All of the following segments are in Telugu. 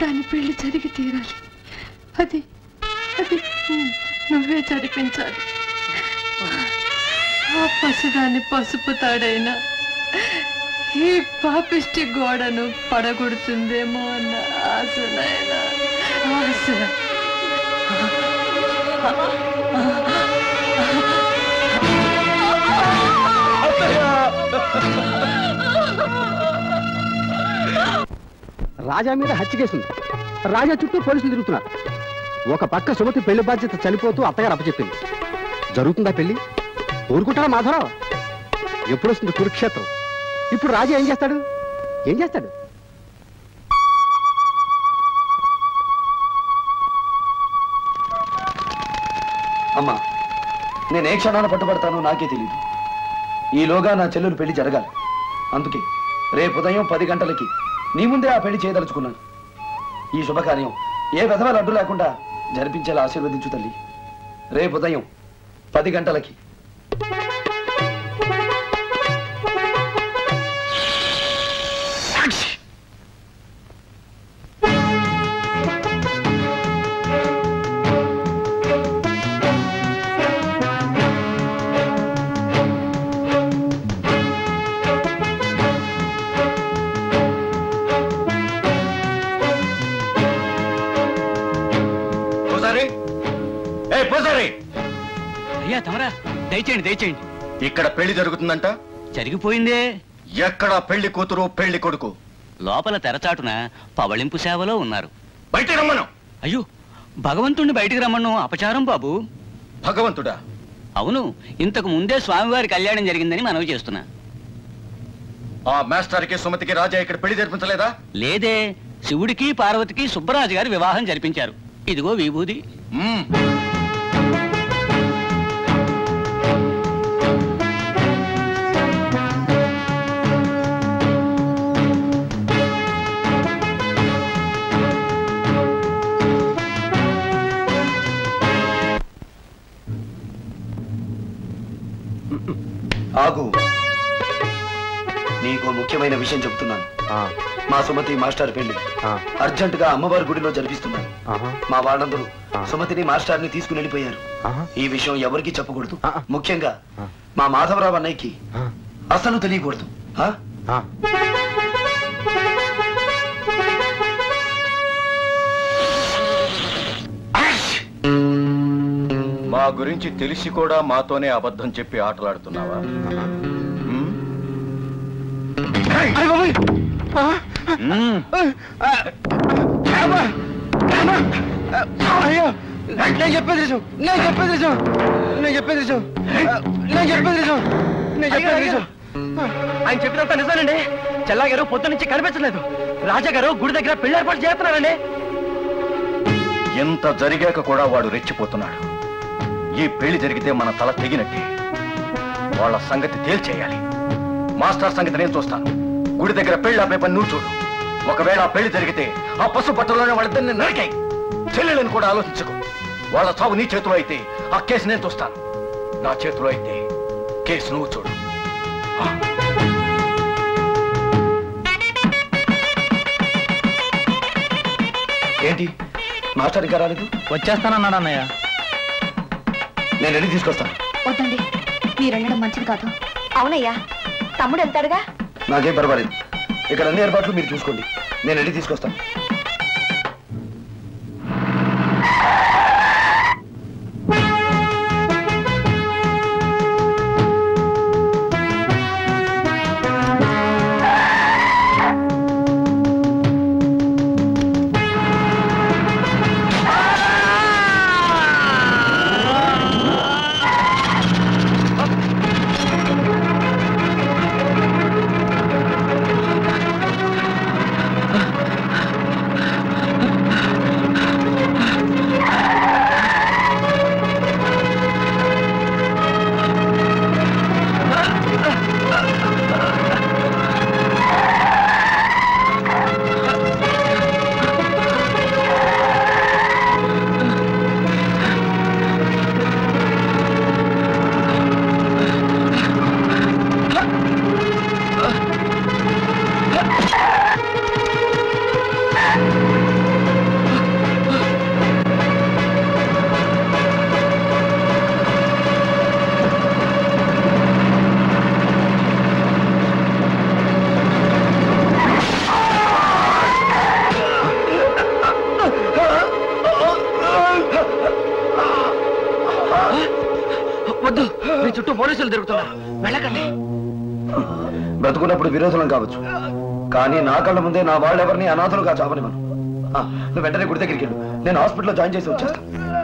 దాని పెళ్లి జరిగి తీరాలి అది అది నువ్వే జరిపించాలి ఆ పసిదాన్ని పసుపు తాడైనా ఈ పాపిష్టి గోడను పడగొడుతుందేమో అన్న ఆశనైనా ఆశ రాజా మీద హత్య కేసుంది రాజా చుట్టూ పోలీసులు తిరుగుతున్నారు ఒక పక్క సుమతి పెళ్లి బాధ్యత చనిపోతూ అత్తగారు అప్పచెప్పింది జరుగుతుందా పెళ్లి ఊరుకుంటారా మాధవరావు ఎప్పుడు వస్తుంది కురుక్షేత్రం ఇప్పుడు రాజా ఏం చేస్తాడు ఏం చేస్తాడు అమ్మా నేను ఏ క్షణాన పట్టుబడతానో నాకే తెలియదు ఈలోగా నా చెల్లెలు పెళ్లి జరగాలి అందుకే రేపు ఉదయం పది గంటలకి నీ ముందే ఆ పెళ్లి చేయదలుచుకున్నాను ఈ శుభకార్యం ఏ విధమైన అడ్డు లేకుండా జరిపించేలా ఆశీర్వదించు తల్లి రేపు ఉదయం పది గంటలకి పూజారి ఏ పూజారి అయ్యా తమరా దయచేయండి దయచేయండి ఇక్కడ పెళ్లి జరుగుతుందంట జరిగిపోయిందే ఎక్కడ పెళ్లి కూతురు పెళ్లి కొడుకు లోపల తెరచాటున పవళింపు సేవలో ఉన్నారు బయటికి రమ్మను అయ్యో భగవంతుణ్ణి బయటికి రమ్మను అపచారం బాబు భగవంతుడా అవును ఇంతకు ముందే స్వామివారి కళ్యాణం జరిగిందని మనవి చేస్తున్నా ఆ మాస్టర్కి సుమతికి రాజా ఇక్కడ పెళ్లి జరిపించలేదా లేదే శివుడికి పార్వతికి సుబ్బరాజు గారి వివాహం జరిపించారు ఇదిగో విభూది మ్మ్. ఆగు నీకు ముఖ్యమైన విషయం చెప్తున్నాను మా సుమతి మాస్టర్ పెళ్లి అర్జెంట్ గా అమ్మవారి గుడిలో జరిపిస్తున్నాను మా వాళ్ళందరూ సుమతిని మాస్టర్ ని తీసుకుని వెళ్ళిపోయారు ఈ విషయం ఎవరికి చెప్పకూడదు ముఖ్యంగా మా మాధవరావు అన్నయ్యకి అసలు తెలియకూడదు ఆ? మా గురించి తెలిసి కూడా మాతోనే అబద్ధం చెప్పి ఆటలాడుతున్నావా మ్మ్? మ్మ్. అయ్యో నేను చెప్పేది నిజం నేను చెప్పేది నిజం నేను చెప్పేది నిజం నేను చెప్పేది నిజం నేను చెప్పేది నిజం ఆయన చెప్పినంత నిజానండి చెల్లా గారు పొద్దు నుంచి కనిపించలేదు రాజా గారు గుడి దగ్గర పెళ్లి ఏర్పాటు చేస్తున్నారండి ఎంత జరిగాక కూడా వాడు రెచ్చిపోతున్నాడు ఈ పెళ్లి జరిగితే మన తల తెగినట్టే వాళ్ళ సంగతి తేల్చేయాలి మాస్టర్ సంగతి నేను చూస్తాను గుడి దగ్గర పెళ్లి ఆపే పని నువ్వు చూడు ఒకవేళ ఆ పెళ్లి జరిగితే ఆ పశు పట్టులోనే వాళ్ళిద్దరిని నరికాయి చెల్లెలను కూడా ఆలోచించుకో వాళ్ళ చావు నీ చేతిలో అయితే ఆ కేసు నేను చూస్తాను నా చేతిలో అయితే కేసు నువ్వు చూడు ఏంటి మాస్టర్ ఇంకా రాలేదు వచ్చేస్తానన్నాడు అన్నయ్య నేను వెళ్ళి తీసుకొస్తాను వద్దండి మీరు వెళ్ళడం మంచిది కాదు అవునయ్యా తమ్ముడు వెళ్తాడుగా నాకేం పర్వాలేదు ఇక్కడ అన్ని ఏర్పాట్లు మీరు చూసుకోండి నేను వెళ్ళి తీసుకొస్తాను ఆ వద్దు మీ చుట్టూ పోలీసులు తిరుగుతున్నారు వెళ్ళకండి బ్రతుకున్నప్పుడు విరోధులం కావచ్చు కానీ నా కళ్ళ ముందే నా వాళ్ళెవరిని అనాథలుగా చావని మనం నువ్వు వెంటనే గుడి దగ్గరికి వెళ్ళు నేను హాస్పిటల్లో జాయిన్ చేసి వచ్చేస్తాను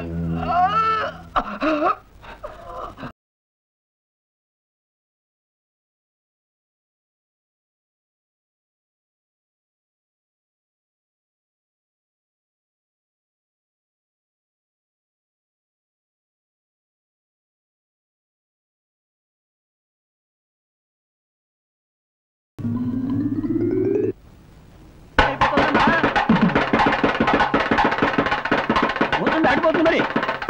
పోతుంది ఆడిపోతుంది మరి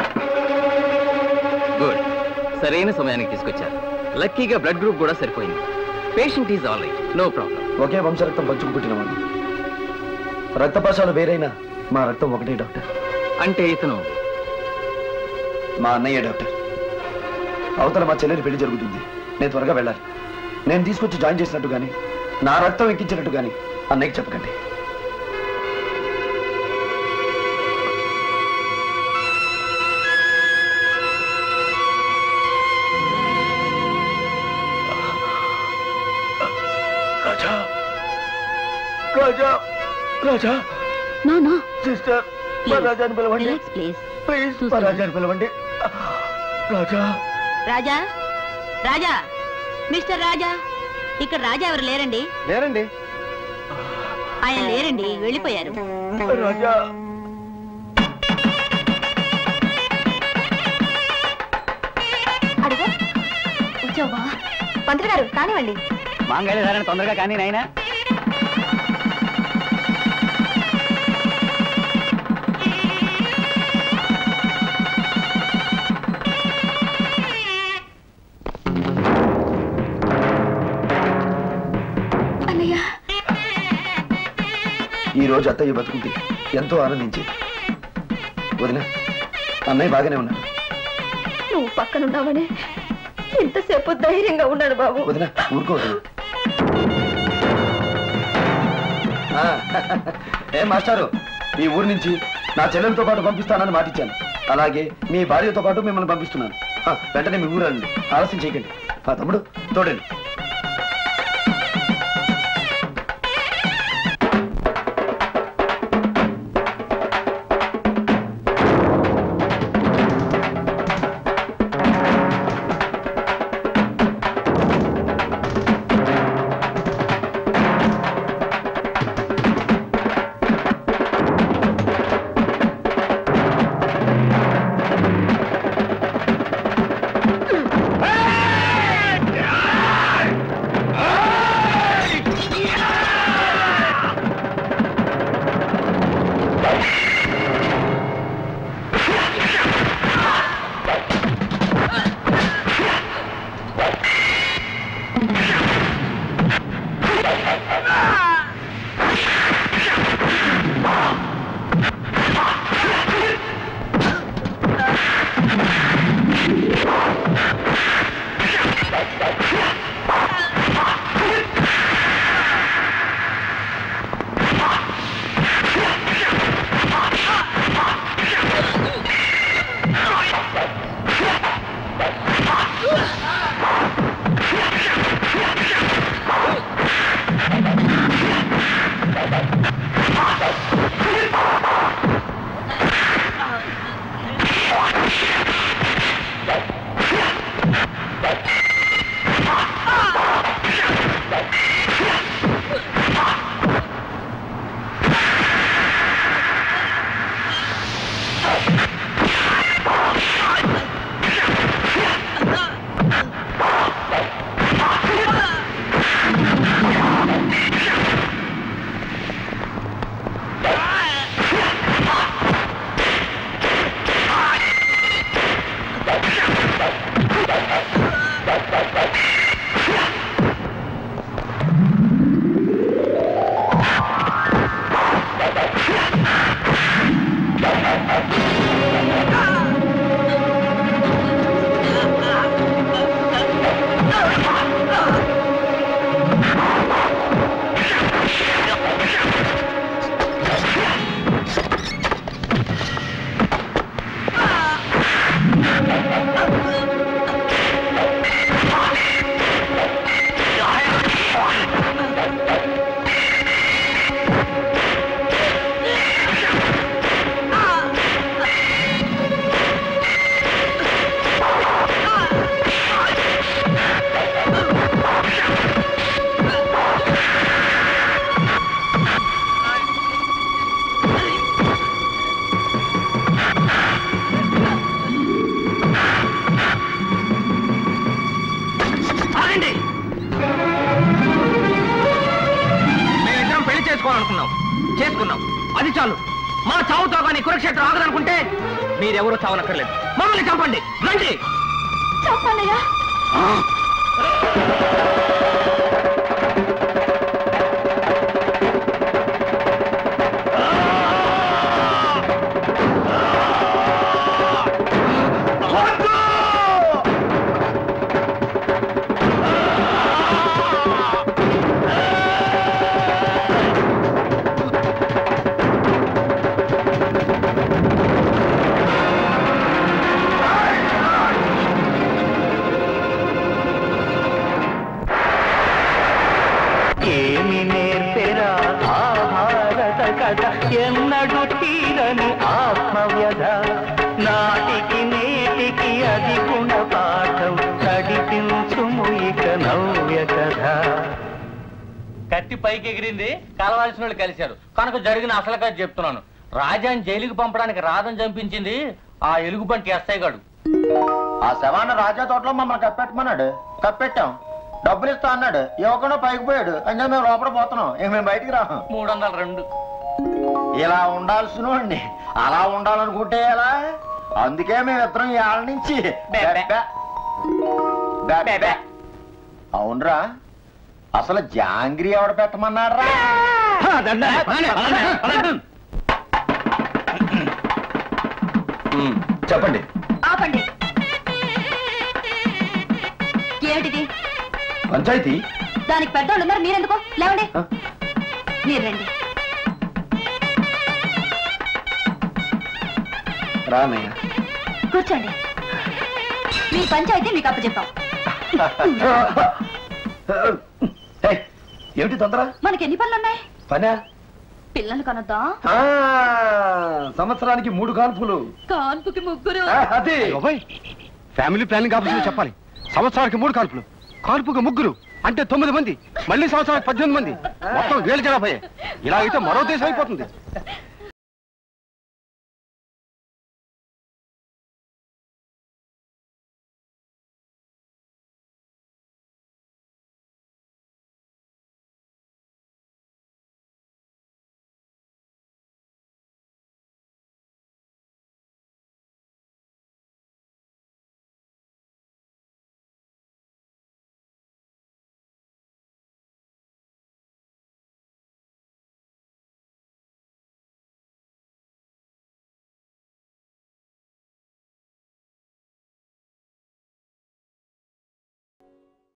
గుడ్ సరైన సమయానికి తీసుకొచ్చారు లక్కీగా బ్లడ్ గ్రూప్ కూడా సరిపోయింది patient is all right no problem okay వంశరక్తం పంచుకు పుట్టిన వాళ్ళు రక్తపాశాలు వేరైనా మా రక్తం ఒకటే డాక్టర్ అంటే ఇతను మా అన్నయ్య డాక్టర్ అవతల మా చెల్లెలి పెళ్లి జరుగుతుంది నేను త్వరగా వెళ్ళాలి నేను తీసుకొచ్చి జాయిన్ చేసినట్టు కానీ నా రక్తం ఎక్కించినట్టు కానీ అన్నయ్యకి చెప్పకండి Raja Raja Raja no no sister మా రాజాని పిలవండి రిలాక్స్ ప్లీజ్ ప్లీజ్ మా రాజాని పిలవండి రాజా రాజా రాజా మిస్టర్ రాజా ఇక్కడ రాజా ఎవరు లేరండి లేరండి ఆయన లేరండి వెళ్ళిపోయారు రాజా అడుగు వచ్చావు బావా పంతులు గారు కానివ్వండి మాంగళ్య ధారణ తొందరగా కానీ నాయనా అన్నయ్య ఈ రోజు అత్తయ్య బతుకుంటే ఎంతో ఆనందించేది వదిన అన్నయ్య బాగానే ఉన్నాడు నువ్వు పక్కనున్నావని ఇంతసేపు ధైర్యంగా ఉన్నాడు బాబు వదిన ఊరుకో వదిన ఆ, ఏ మాస్టారు ఈ ఊరు నుంచి నా చెల్లెలతో పాటు పంపిస్తానని మాటిచ్చాను అలాగే మీ భార్యతో పాటు మిమ్మల్ని పంపిస్తున్నాను ఆ, వెంటనే మీ ఊరు రండి ఆలస్యం చేయకండి ఆ తమ్ముడు తోడండి ఆ చేసుకున్నాం అది చాలు మా చావుతో కానీ కురుక్షేత్రం ఆగదనుకుంటే మీరెవరూ చావనక్కర్లేదు మమ్మల్ని చంపండి రండి చెప్పన్నయ్యా ఏమి నేర్పెరా ఆ భారత కథ ఎన్నడు తీరని ఆత్మవ్యధ నాటికి నేటికి అది గుణపాఠం నడిపించుము ఇక నవ్య కథ కత్తి పైకి ఎగిరింది కలవాల్సిన వాళ్ళు కలిశారు కనుక జరిగిన అసలు కథ చెప్తున్నాను రాజాని జైలుకి పంపడానికి రాధని చంపించింది ఆ ఎలుగుబంటి ఎస్ఐ గాడు ఆ శవాన్ని రాజా తోటలో మమ్మల్ని కప్పెట్టమన్నాడు కప్పెట్టాం డబ్బులు ఇస్తా అన్నాడు ఇవ్వకుండా పైకి పోయాడు అంటే మేము లోపల పోతున్నాం ఇక మేము బయటికి రాము మూడు వందల రెండు ఇలా ఉండాల్సిన వాడిని అలా ఉండాలనుకుంటే ఎలా అందుకే మేము ఇద్దరం ఏళ్ళ నుంచి బే, బే. బే, బే, బే. అవునరా అసలు జాంగ్రీ ఎవడ పెట్టమన్నారా ఉమ్, చెప్పండి ఆపండి ఏమిటిది పంచాయతీ దానికి పెద్దోళ్ళు ఉన్నారు మీరెందుకు లేవండి ఆ? మీరు రండి రానయ్య కూర్చోండి మీ పంచాయతీ మీకు అప్పచెప్పాం ఏయ్, ఏమిటి తొందర మనకి ఎన్ని పనులు ఉన్నాయి పనా పిల్లలు కనొద్దాం ఆ, సంవత్సరానికి మూడు కాన్పులు కాన్పుకి ముగ్గురు ఆ, అది బాబాయ్ ఫ్యామిలీ ప్లానింగ్ ఆఫీసులో చెప్పాలి సంవత్సరానికి మూడు కాల్పులు కాల్పుకు ముగ్గురు అంటే తొమ్మిది మంది మళ్ళీ సంవత్సరానికి పద్దెనిమిది మంది మొత్తం వేలు జనాభా ఇలా అయితే మరో దేశం అయిపోతుంది